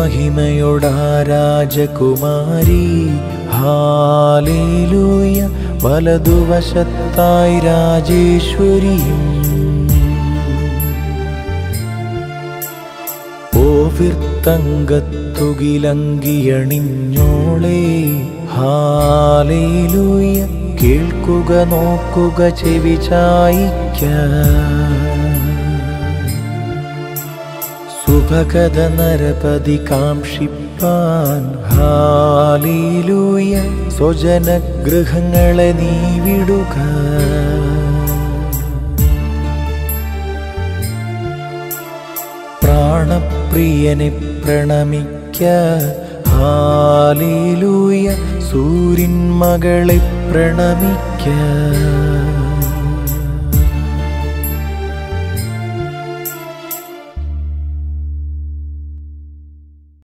മഹിമയോടാ രാജകുമാരി hallelujah വലതുവശത്തായി രാജേശ്വരിയും ഓവിർത്തങ്കത്തുകിലങ്കിയണിഞ്ഞോളേ hallelujah കേൾക്കുക നോക്കുക ചെവി ചായിക്ക സുഭഗത നരപതി കാംക്ഷിപ്പാൻ ഹാലേലൂയ സ്വജനഗൃഹങ്ങളെ നീ വിടുക പ്രാണപ്രിയനെ പ്രണമിക്ക ഹാലേലൂയ സൂര്യൻ മകളെ പ്രണമിക്ക